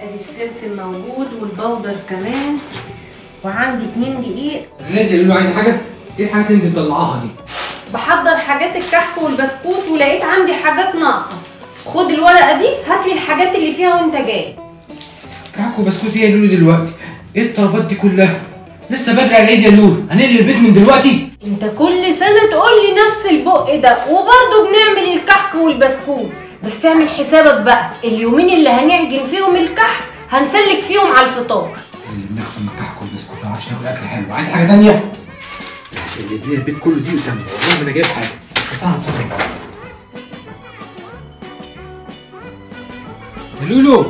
ادي السمسم موجود والبودر كمان وعندي اتنين دقيق الناس يقولوا له عايزه حاجه ايه الحاجات اللي انت مطلعاها دي بحضر حاجات الكحك والبسكوت ولقيت عندي حاجات ناقصه خد الورقه دي هات لي الحاجات اللي فيها وانت جاي كعك وبسكوت ايه يا لولو دلوقتي ايه الطلبات دي كلها لسه بدري على العيد يا لولو هنقلي البيت من دلوقتي انت كل سنه تقول لي نفس البق ده وبرضه بنعمل الكحك والبسكوت بس اعمل حسابك بقى اليومين اللي هنعجن فيهم الكحك هنسلك فيهم على الفطار اللي بناخد من الكحك والبسكوت ما اعرفش ناكل اكل حلو عايز حاجه ثانيه اللي بيه البيت كله دي وسمنه والله ما انا جايب حاجه بس انا هتصرف يا لولو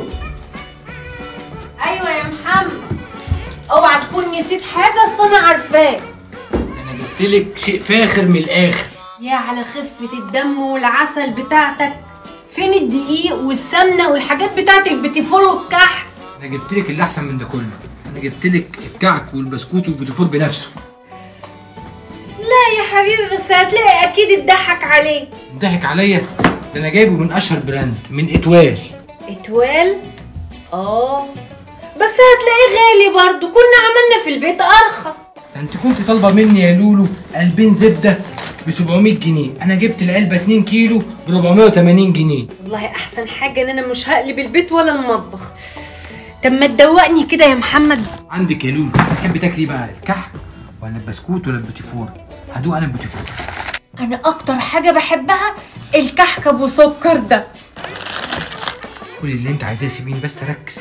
ايوه يا محمد اوعى تكون نسيت حاجه اصل انا عارفاك انا جبت لك شيء فاخر من الاخر يا على خفه الدم والعسل بتاعتك فين الدقيق والسمنه والحاجات بتاعت البيتيفور والكحك انا جبت لك اللي احسن من ده كله انا جبت لك الكعك والبسكوت والبوتيفور بنفسه لا يا حبيبي بس هتلاقي اكيد اتضحك عليك ضحك عليا ده انا جايبه من اشهر براند من اتوال اتوال اه بس هتلاقيه غالي برضو كنا عملنا في البيت ارخص ده انت كنت طالبه مني يا لولو قلبين زبده ب 700 جنيه انا جبت العلبه 2 كيلو ب 480 جنيه والله احسن حاجه ان انا مش هقلب البيت ولا المطبخ طب ما تدوقني كده يا محمد عندك يا لولو تحب تاكلي بقى الكحك ولا البسكوت ولا البوتيفور هدوق انا البوتيفور انا اكتر حاجه بحبها الكحك ابو سكر ده كل اللي انت عايزاه سيبيني بس ركز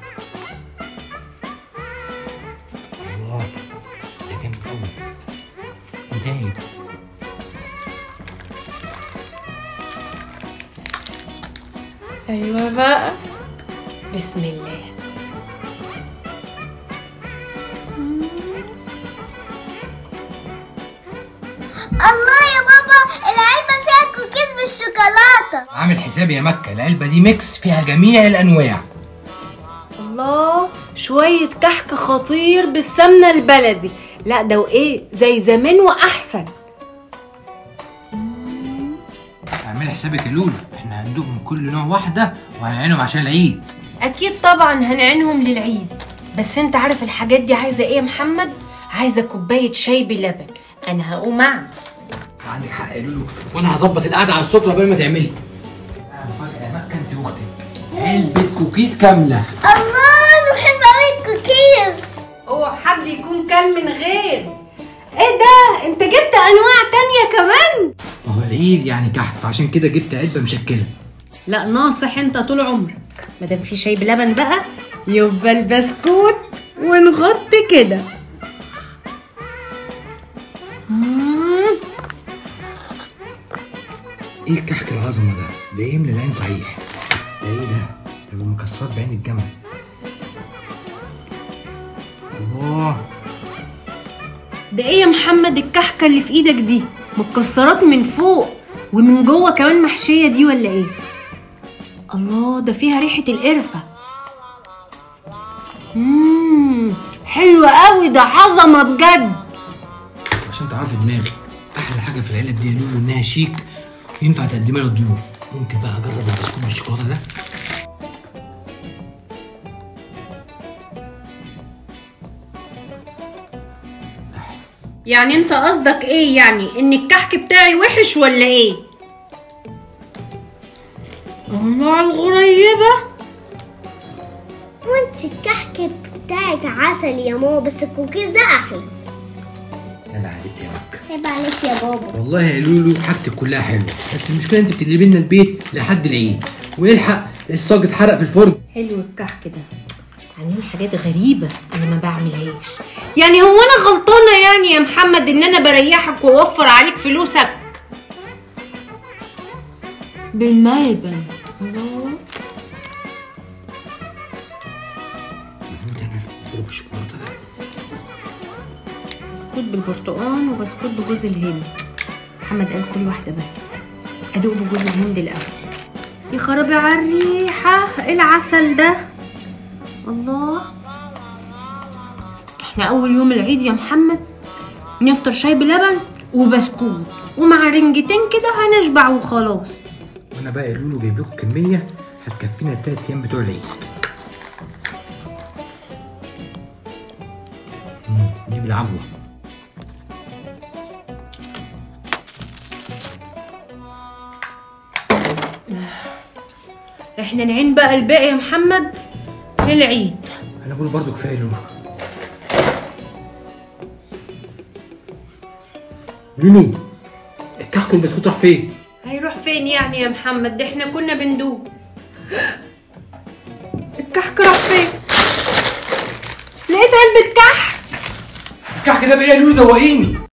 الله ده جامد قوي ودايب ايوه بقى بسم الله الله يا بابا العلبة فيها كوكيز بالشوكولاتة عامل حسابي يا مكه العلبه دي ميكس فيها جميع الانواع الله شويه كحك خطير بالسمنه البلدي لا ده وايه زي زمان واحسن اعملي حسابك يا لولو احنا هندوق من كل نوع واحده وهنعينهم عشان العيد اكيد طبعا هنعينهم للعيد بس انت عارف الحاجات دي عايزه ايه يا محمد عايزه كوبايه شاي بلبن انا هقوم اعمل عندك حق يا لولو وانا هظبط القعده على السفره قبل ما تعملي مفاجاه يا مكه انت واختك علبه كوكيز كامله الله انا بحب اوي الكوكيز هو حد يكون كل من غير ايه ده انت جبت انواع تانية كمان ما هو العيد يعني كحك فعشان كده جبت علبه مشكله لا ناصح انت طول عمرك مادام في شاي بلبن بقى يبقى البسكوت ونغط كده مم. ايه الكحك العظمه ده ده يملى العين صحيح ده ايه ده ده بالمكسرات بعين الجمل الله ده ايه يا محمد الكحكه اللي في ايدك دي متكسرات من فوق ومن جوه كمان محشيه دي ولا ايه الله ده فيها ريحه القرفه امم حلوه قوي ده عظمه بجد عشان تعرفي دماغي احلى حاجه في العلب دي يا لولو انها شيك ينفع تقدمها للضيوف ممكن بقى اجرب البسكوت بالشوكولاته ده يعني انت قصدك ايه يعني ان الكحك بتاعي وحش ولا ايه الله على الغريبه وانت الكحك بتاعك عسل يا ماما بس الكوكيز ده احلى انا عليك يا مكه عيب عليك يا بابا والله يا لولو حاجتك كلها حلوه بس المشكله انت بتقلبي لنا البيت لحد العيد والحق الصاج اتحرق في الفرن حلو الكحك ده عاملين حاجات غريبة أنا ما بعملهاش يعني هو أنا غلطانة يعني يا محمد إن أنا بريحك وأوفر عليك فلوسك بالملبن الله محمود انا في فوق الشوكولاته ده بسكوت بالبرتقال وبسكوت بجوز الهند محمد قال كل واحدة بس أدوق بجوز الهند الأول يا خرابي على الريحة إيه العسل ده الله احنا أول يوم العيد يا محمد نفطر شاي بلبن وبسكوت ومع رنجتين كده هنشبع وخلاص وانا بقى يا لولو جايب لكم كميه هتكفينا التلات ايام بتوع العيد نجيب العجوه احنا نعين بقى الباقي يا محمد للعيد انا بقول برضو كفايه لولو لولو الكحك والبسكوت راح فين؟ هيروح فين يعني يا محمد ده احنا كنا بندوب الكحك راح فين لقيت علبة كحك الكحك ده بقى يا لولو دوقيني